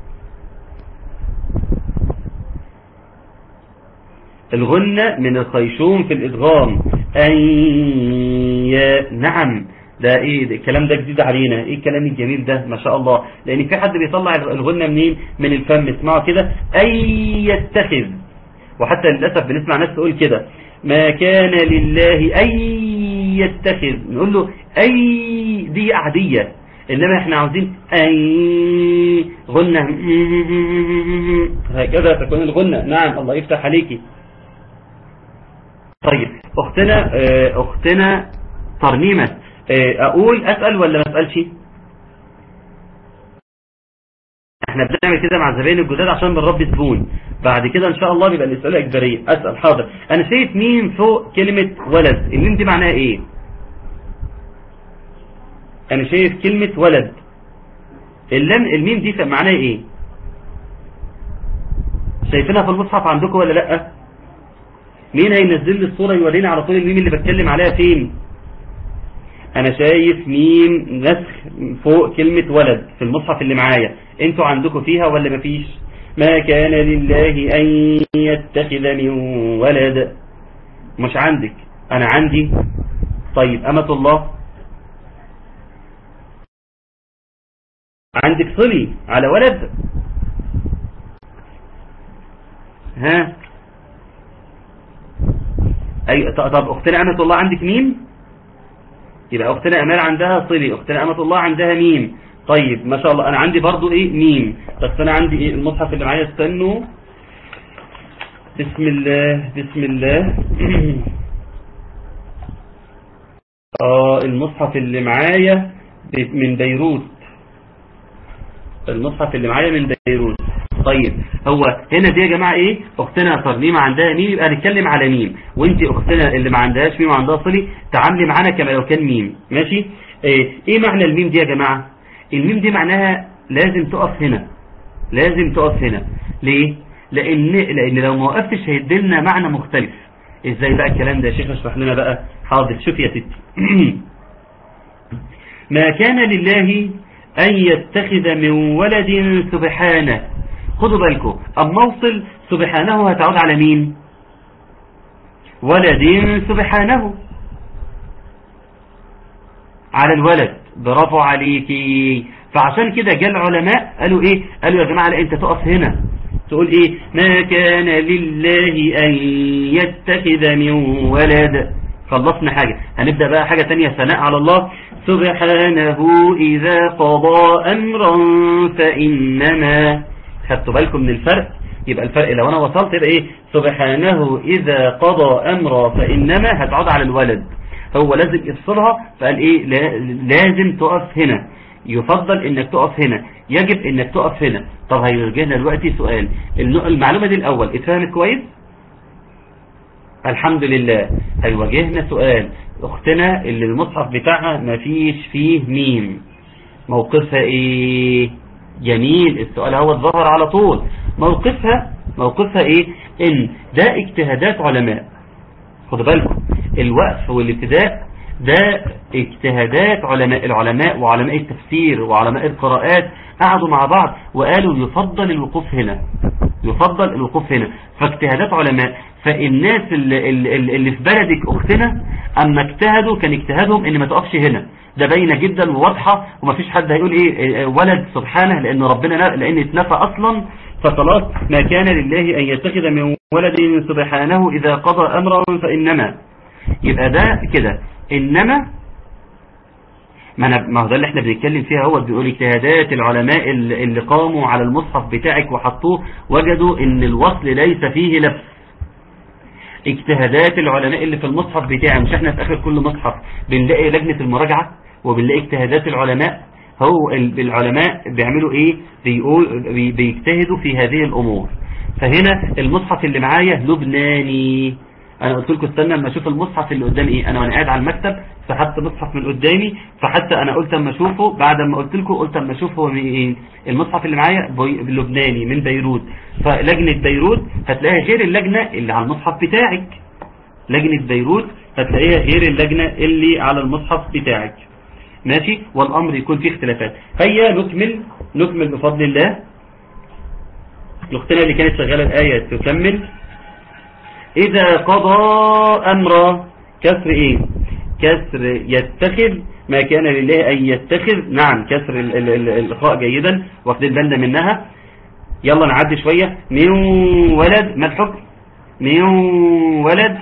الغنة من الخيشوم في الإدغام أن يا نعم ده ايه ده الكلام ده جديد علينا ايه الكلام الجميل ده ما شاء الله لان في حد بيطلع الغنة منين من الفم اسمعوا كده اي يتخذ وحتى للأسف بنسمع ناس تقول كده ما كان لله أي يتخذ نقول له أي دي عادية إنما إحنا عاوزين أي غنة هكذا تكون الغنة نعم الله يفتح عليكي طيب اختنا آه، اختنا ترنيمة آه، اقول اسأل ولا ما اسألش احنا بنعمل كده مع زباين الجداد عشان بنربي زبون بعد كده ان شاء الله بيبقى الاسئله اجباريه اسال حاضر انا شايف ميم فوق كلمه ولد الميم دي معناها ايه انا شايف كلمه ولد اللام الميم دي معناها ايه شايفينها في المصحف عندكم ولا لا مين هينزل لي الصوره يوريني على طول الميم اللي بتكلم عليها فين انا شايف ميم نسخ فوق كلمة ولد في المصحف اللي معايا انتوا عندكم فيها ولا مفيش ما كان لله ان يتخذ من ولد مش عندك انا عندي طيب امة الله عندك صلي على ولد ها اي طب اختنا امة الله عندك ميم يبقى اختنا امال عندها صلي اختنا امة الله عندها ميم طيب ما شاء الله انا عندي برضو ايه ميم بس انا عندي ايه المصحف اللي معايا استنوا بسم الله بسم الله اه المصحف اللي معايا من بيروت المصحف اللي معايا من بيروت طيب هو هنا دي يا جماعة ايه اختنا ترنيمة عندها ميم يبقى نتكلم على ميم وانت اختنا اللي ما عندهاش ميم وعندها صلي تعاملي معانا كما لو كان ميم ماشي ايه, ايه معنى الميم دي يا جماعة الميم دي معناها لازم تقف هنا لازم تقف هنا ليه لان لان لو ما وقفتش هيديلنا معنى مختلف ازاي بقى الكلام ده يا شيخ اشرح لنا بقى حاضر شوف يا ستي ما كان لله أن يتخذ من ولد سبحانه خدوا بالكم أما اوصل سبحانه هتعود على مين ولد سبحانه على الولد برافو عليكي فعشان كده جاء العلماء قالوا ايه قالوا يا جماعة لا انت تقف هنا تقول ايه ما كان لله ان يتخذ من ولد خلصنا حاجة هنبدأ بقى حاجة تانية ثناء على الله سبحانه إذا قضى أمرا فإنما خدتوا بالكم من الفرق يبقى الفرق لو أنا وصلت يبقى إيه سبحانه إذا قضى أمرا فإنما هتعود على الولد هو لازم يفصلها فقال إيه لازم تقف هنا يفضل انك تقف هنا يجب انك تقف هنا طب هيرجعنا دلوقتي سؤال المعلومة دي الاول اتفهمت كويس الحمد لله هيواجهنا سؤال اختنا اللي المصحف بتاعها مفيش فيه ميم موقفها ايه جميل السؤال هو ظهر على طول موقفها موقفها ايه ان ده اجتهادات علماء خد بالكم الوقف والابتداء ده اجتهادات علماء العلماء وعلماء التفسير وعلماء القراءات قعدوا مع بعض وقالوا يفضل الوقوف هنا يفضل الوقوف هنا فاجتهادات علماء فالناس اللي, اللي, اللي في بلدك اختنا اما اجتهدوا كان اجتهادهم ان ما تقفش هنا ده باينه جدا وواضحه ومفيش حد هيقول ايه ولد سبحانه لان ربنا لان اتنفى اصلا فخلاص ما كان لله ان يتخذ من ولد سبحانه اذا قضى امرا فانما يبقى ده كده انما ما أنا ما هو ده اللي احنا بنتكلم فيها هو بيقول اجتهادات العلماء اللي قاموا على المصحف بتاعك وحطوه وجدوا ان الوصل ليس فيه لبس اجتهادات العلماء اللي في المصحف بتاعي مش احنا في اخر كل مصحف بنلاقي لجنة المراجعة وبنلاقي اجتهادات العلماء هو العلماء بيعملوا ايه بيقول بيجتهدوا في هذه الامور فهنا المصحف اللي معايا لبناني انا قلت لكم استنى لما اشوف المصحف اللي قدامي ايه انا وانا قاعد على المكتب سحبت مصحف من قدامي فحتى انا قلت اما اشوفه بعد ما قلت لكم قلت اما اشوفه هو ايه المصحف اللي معايا لبناني من بيروت فلجنة بيروت هتلاقيها غير اللجنة اللي على المصحف بتاعك لجنة بيروت هتلاقيها غير اللجنة اللي على المصحف بتاعك ماشي والامر يكون فيه اختلافات هيا نكمل نكمل بفضل الله الاختنا اللي كانت شغالة الآية تكمل إذا قضى أمرا كسر إيه كسر يتخذ ما كان لله أن يتخذ نعم كسر الإخاء جيدا واخدين بالنا منها يلا نعدي شوية من ولد ما الحكم من ولد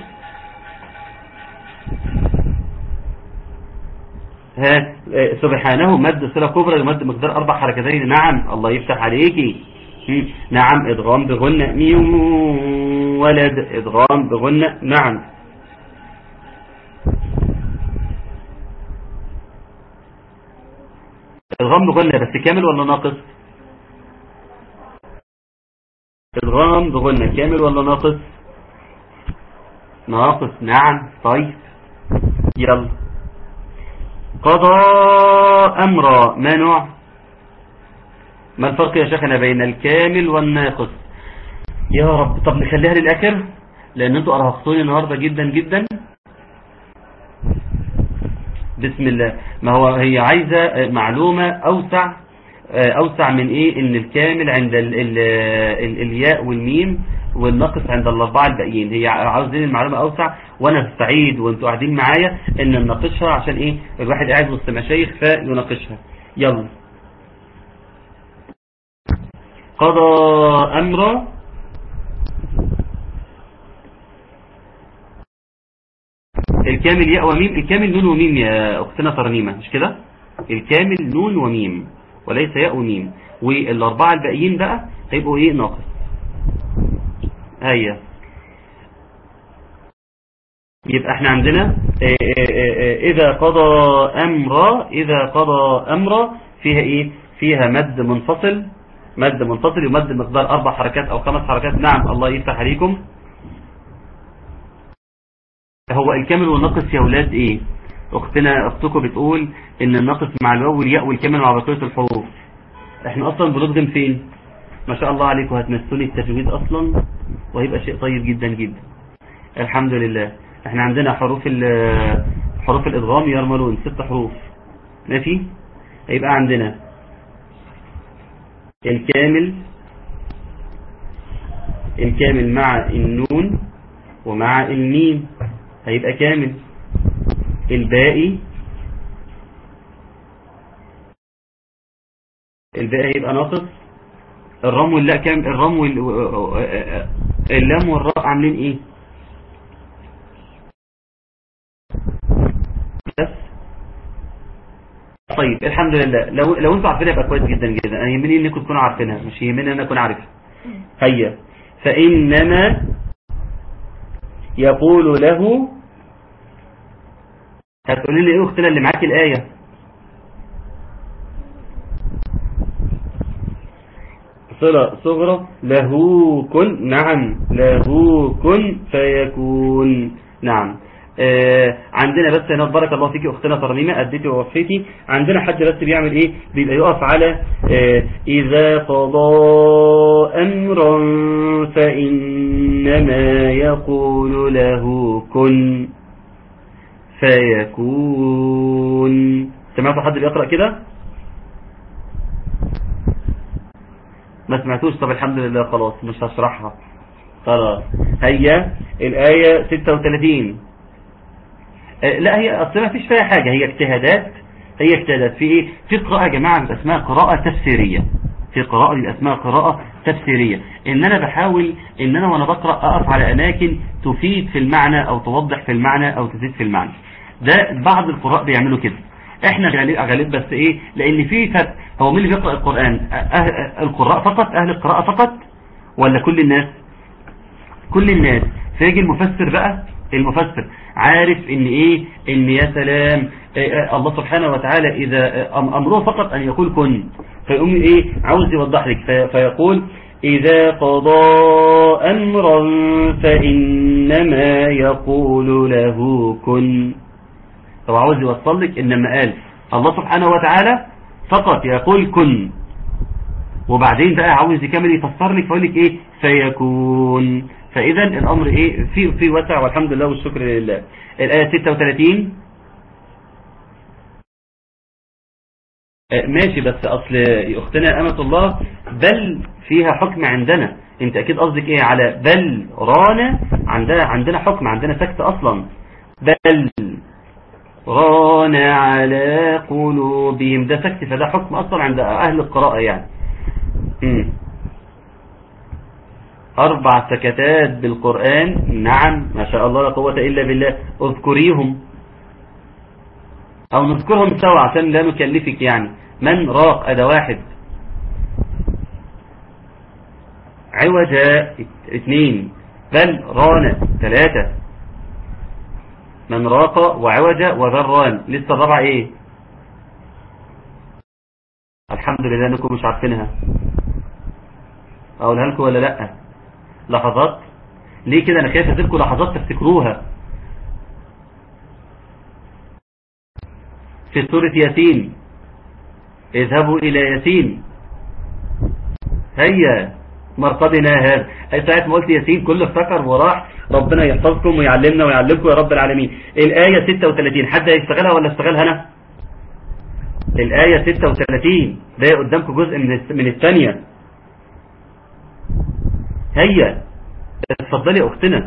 ها سبحانه مد صلة كبرى لمد مقدار أربع حركتين نعم الله يفتح عليكي نعم إدغام بغنة من ولد إدغام بغنة نعم ادغام بغنة بس كامل ولا ناقص ادغام بغنة كامل ولا ناقص ناقص نعم طيب يلا قضى أمر ما نوع ما الفرق يا شيخنا بين الكامل والناقص يا رب طب نخليها للآخر لأن انتوا أرهقتوني النهاردة جدا جدا بسم الله ما هو هي عايزة معلومة أوسع أوسع من إيه إن الكامل عند ال ال ال الياء والميم والناقص عند الأربعة الباقيين هي عاوزين المعلومة أوسع وأنا سعيد وأنتوا قاعدين معايا إن نناقشها عشان إيه الواحد قاعد وسط مشايخ فيناقشها يلا قضى أمر الكامل ياء وميم الكامل نون وميم يا أختنا ترنيمة مش كده الكامل نون وميم وليس ياء وميم والأربعة الباقيين بقى هيبقوا إيه ناقص هيا يبقى احنا عندنا إذا قضى أمر إذا قضى أمر فيها إيه فيها مد منفصل مد منفصل يمد مقدار أربع حركات أو خمس حركات نعم الله يفتح عليكم هو الكامل والناقص يا ولاد ايه اختنا اختكم بتقول ان الناقص مع الواو والياء والكامل مع بقيه الحروف احنا اصلا بنضغم فين ما شاء الله عليكم هتمثلوا التجويد اصلا وهيبقى شيء طيب جدا جدا الحمد لله احنا عندنا حروف حروف الادغام يرملون ست حروف ماشي هيبقى عندنا الكامل الكامل مع النون ومع الميم هيبقى كامل الباقي الباقي هيبقى ناقص الرم واللاء كام الرم وال... اللام والراء عاملين ايه بس طيب الحمد لله لو لو انتوا عارفينها يبقى كويس جدا جدا انا يهمني انكم تكونوا عارفينها مش يهمني ان انا اكون عارفها هيا فانما يقول له هتقولي لي ايه اختنا اللي معاكي الايه صلة صغرى له كن نعم له كن فيكون نعم آه عندنا بس هنا بارك الله فيكي اختنا ترنيمة اديتي ووفيتي عندنا حد بس بيعمل ايه بيبقى يقف على آه اذا قضى امرا فانما يقول له كن فيكون سمعتوا حد بيقرأ كده ما سمعتوش طب الحمد لله خلاص مش هشرحها خلاص هيا الآية 36 لا هي اصلا ما فيش فيها حاجة هي اجتهادات هي اجتهادات في ايه في قراءة يا جماعة اسمها قراءة تفسيرية في قراءة دي اسمها قراءة تفسيرية ان انا بحاول ان انا وانا بقرأ اقف على اماكن تفيد في المعنى او توضح في المعنى او تزيد في المعنى ده بعض القراء بيعملوا كده احنا غالب غالب بس ايه لان في فرق هو مين اللي بيقرأ القرآن أه القراء فقط اهل القراءة فقط ولا كل الناس كل الناس فيجي المفسر بقى المفسر عارف ان ايه ان يا سلام إيه الله سبحانه وتعالى اذا امره فقط ان يقول كن فيقوم ايه عاوز يوضح لك في فيقول اذا قضى امرا فانما يقول له كن طب عاوز يوصل لك انما قال الله سبحانه وتعالى فقط يقول كن وبعدين بقى عاوز يكمل يفسر لك فيقول لك ايه فيكون فاذا الامر ايه في في وسع والحمد لله والشكر لله الايه 36 ماشي بس اصل اختنا امة الله بل فيها حكم عندنا انت اكيد قصدك ايه على بل رانا عندنا عندنا حكم عندنا سكت اصلا بل ران على قلوبهم ده سكت فده حكم اصلا عند اهل القراءة يعني مم. اربع سكتات بالقرآن نعم ما شاء الله لا قوة الا بالله اذكريهم او نذكرهم سوا عشان لا نكلفك يعني من راق ادى واحد عوج اثنين بل ران ثلاثة من راق وعوج وذران لسه الرابعة ايه الحمد لله انكم مش عارفينها اقولها لكم ولا لا لحظات ليه كده انا خايف اديلكم لحظات تفتكروها في سورة ياسين اذهبوا الى ياسين هيا مرقدنا هذا اي ساعة ما قلت ياسين كله افتكر وراح ربنا يحفظكم ويعلمنا ويعلمكم يا رب العالمين الآية 36 حد هيشتغلها ولا اشتغلها انا الآية 36 ده قدامكم جزء من من الثانية هيا اتفضلي يا اختنا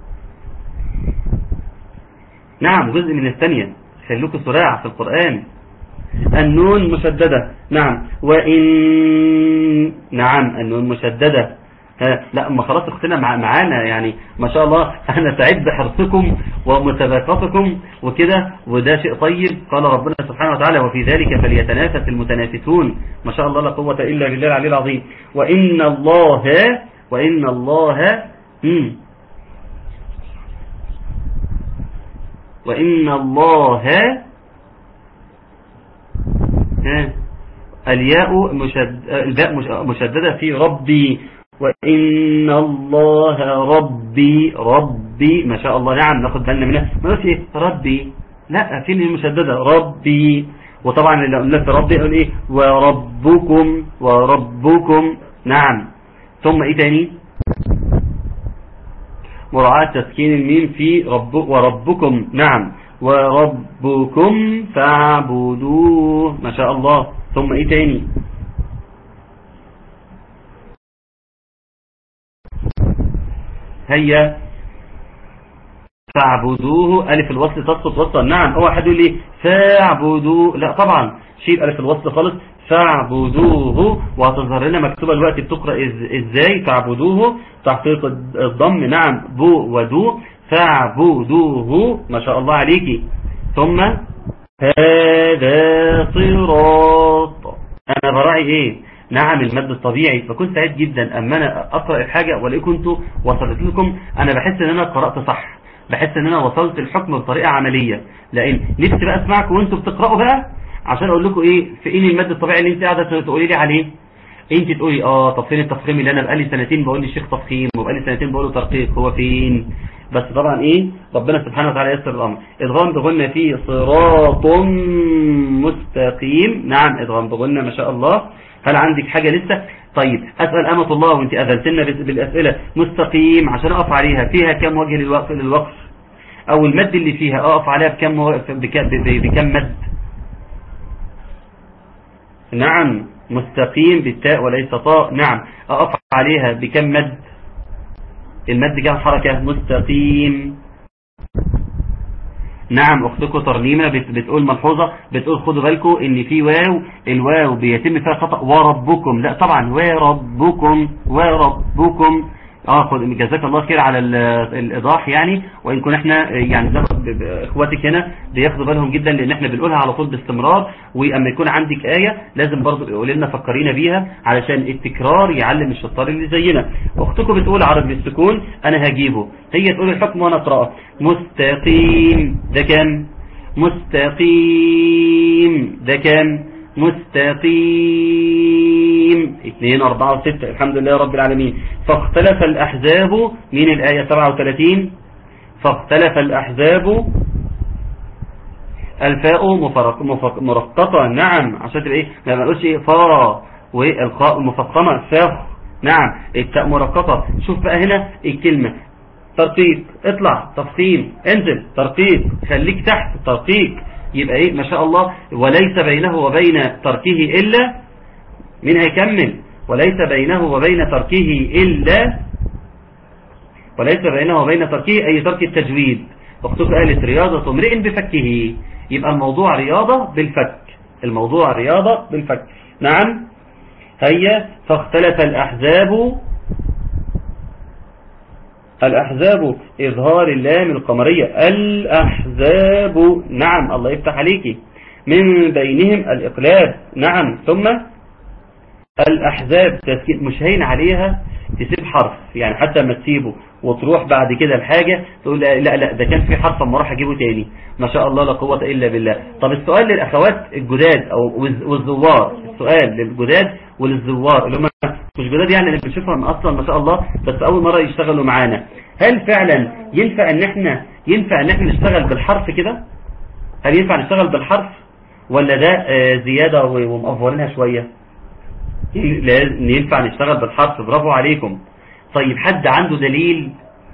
نعم جزء من الثانية خلوكوا سراع في القرآن النون مشددة نعم وإن نعم النون مشددة ها لا ما خلاص اختنا مع معانا يعني ما شاء الله انا سعيد بحرصكم ومتباقتكم وكده وده شيء طيب قال ربنا سبحانه وتعالى وفي ذلك فليتنافس المتنافسون ما شاء الله لا قوة إلا بالله العلي العظيم وإن الله وإن الله مم وإن الله ها الياء مشد... الباء مش... مشددة في ربي وإن الله ربي ربي ما شاء الله نعم ناخد بالنا منها ما نقولش ايه ربي لا فين المشددة ربي وطبعا اللي قلنا في ربي يقول ايه وربكم وربكم نعم ثم ايه تاني مراعاة تسكين الميم في رب وربكم نعم وربكم فاعبدوه ما شاء الله ثم ايه تاني هيا فاعبدوه ألف الوصل تسقط وصلا نعم هو حد يقول لي فاعبدوه لا طبعا شيل ألف الوصل خالص فاعبدوه وهتظهر لنا مكتوبة الوقت بتقرأ ازاي فاعبدوه تحقيق الضم نعم بو ودو فاعبدوه ما شاء الله عليكي ثم هذا صراط انا براعي ايه نعم المد الطبيعي فكنت سعيد جدا اما انا اقرأ الحاجة والاقي كنت وصلت لكم انا بحس ان انا قرأت صح بحس ان انا وصلت الحكم بطريقة عملية لان نفسي بقى اسمعكم وانتوا بتقرأوا بقى عشان اقول لكم ايه في ايه المد الطبيعي اللي انت قاعده تقولي لي عليه انت تقولي اه طب فين التفخيم اللي انا بقالي سنتين بقول للشيخ تفخيم وبقالي سنتين بقول له ترقيق هو فين بس طبعا ايه ربنا سبحانه وتعالى يسر الامر ادغام بغنى فيه صراط مستقيم نعم ادغام بغنى ما شاء الله هل عندك حاجة لسه طيب اسأل امة الله وانت اذلتنا بالاسئلة مستقيم عشان اقف عليها فيها كم وجه للوقف للوقف او المد اللي فيها اقف عليها بكم بكم, بكم مد نعم مستقيم بالتاء وليس طاء نعم أقف عليها بكم مد المد كام حركة مستقيم نعم أختكم ترنيمة بتقول ملحوظة بتقول خدوا بالكم ان في واو الواو بيتم فيها خطأ وربكم لا طبعا وربكم وربكم اه خد جزاك الله خير على الايضاح يعني وان كنا احنا يعني اخواتك هنا بياخدوا بالهم جدا لان احنا بنقولها على طول باستمرار واما يكون عندك آية لازم برضو يقول لنا فكرينا بيها علشان التكرار يعلم الشطار اللي زينا اختكم بتقول عرض بالسكون انا هجيبه هي تقول الحكم وانا اقراه مستقيم ده كام مستقيم ده كام مستقيم 2 4 6 الحمد لله رب العالمين فاختلف الأحزاب من الآية 37 فاختلف الأحزاب الفاء مفرق مفرق مرققة نعم عشان تبقى ايه ما بنقولش ايه فا والخاء مفخمة فخ نعم التاء مرققة شوف بقى هنا الكلمة ترقيق اطلع تفصيل انزل ترقيق خليك تحت ترقيق يبقى ايه ما شاء الله وليس بينه وبين تركه إلا من هيكمل وليس بينه وبين تركه إلا وليس بينه وبين تركه أي ترك التجويد اختك قالت رياضة امرئ بفكه يبقى الموضوع رياضة بالفك الموضوع رياضة بالفك نعم هيا فاختلف الأحزاب الأحزاب إظهار اللام القمرية الأحزاب نعم الله يفتح عليك من بينهم الإقلاب نعم ثم الأحزاب تسكين مش هين عليها تسيب حرف يعني حتى ما تسيبه وتروح بعد كده الحاجة تقول لا لا, لا ده كان في حرف اما اروح اجيبه تاني ما شاء الله لا قوة الا بالله طب السؤال للاخوات الجداد او والز- والزوار السؤال للجداد وللزوار اللي هم مش جداد يعني اللي بنشوفهم اصلا ما شاء الله بس اول مرة يشتغلوا معانا هل فعلا ينفع ان احنا ينفع ان احنا نشتغل بالحرف كده هل ينفع نشتغل بالحرف ولا ده آه، زيادة و- ومقفورينها شوية لازم ينفع نشتغل بالحرف برافو عليكم طيب حد عنده دليل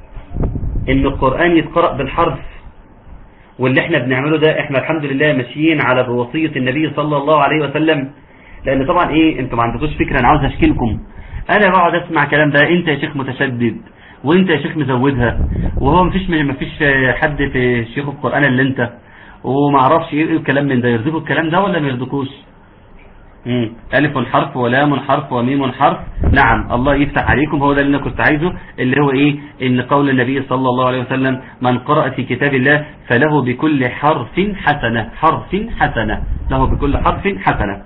ان القرآن يتقرأ بالحرف واللي احنا بنعمله ده احنا الحمد لله ماشيين على بوصية النبي صلى الله عليه وسلم لان طبعا ايه انتوا ما عندكوش فكرة انا عاوز اشكلكم انا بقعد اسمع كلام ده انت يا شيخ متشدد وانت يا شيخ مزودها وهو مفيش مفيش حد في شيخ القرآن اللي انت وما اعرفش ايه الكلام من ده يرضيكوا الكلام ده ولا ما يرضيكوش مم. ألف حرف ولام حرف وميم حرف نعم الله يفتح عليكم هو ده اللي أنا كنت عايزه اللي هو إيه إن قول النبي صلى الله عليه وسلم من قرأ في كتاب الله فله بكل حرف حسنة حرف حسنة له بكل حرف حسنة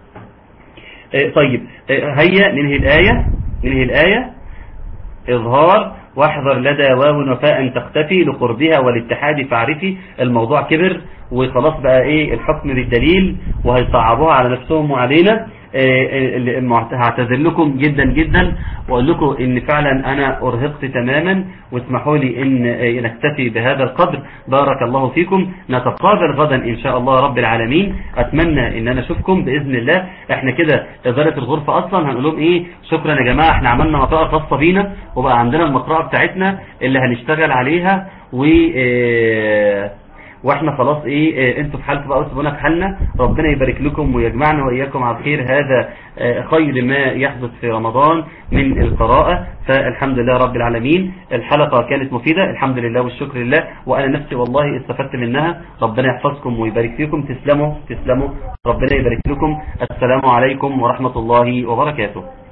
آه، طيب آه، هيا ننهي الآية ننهي الآية إظهار واحذر لدى واو وفاء تختفي لقربها والاتحاد فاعرفي الموضوع كبر وخلاص بقى ايه الحكم بالدليل وهيصعبوها على نفسهم وعلينا آه، ال- المعت- هعتذر لكم جدا جدا واقول لكم ان فعلا انا ارهقت تماما واسمحوا لي ان آه، نكتفي بهذا القدر بارك الله فيكم نتقابل غدا ان شاء الله رب العالمين اتمنى ان انا اشوفكم باذن الله احنا كده اداره الغرفه اصلا هنقول لهم ايه شكرا يا جماعه احنا عملنا مقرأة خاصه بينا وبقى عندنا المقرأة بتاعتنا اللي هنشتغل عليها و آه، واحنا خلاص ايه آه، انتوا في حالكم بقى وسيبونا في حالنا ربنا يبارك لكم ويجمعنا واياكم على الخير هذا آه، خير ما يحدث في رمضان من القراءة فالحمد لله رب العالمين الحلقة كانت مفيدة الحمد لله والشكر لله وانا نفسي والله استفدت منها ربنا يحفظكم ويبارك فيكم تسلموا تسلموا ربنا يبارك لكم السلام عليكم ورحمة الله وبركاته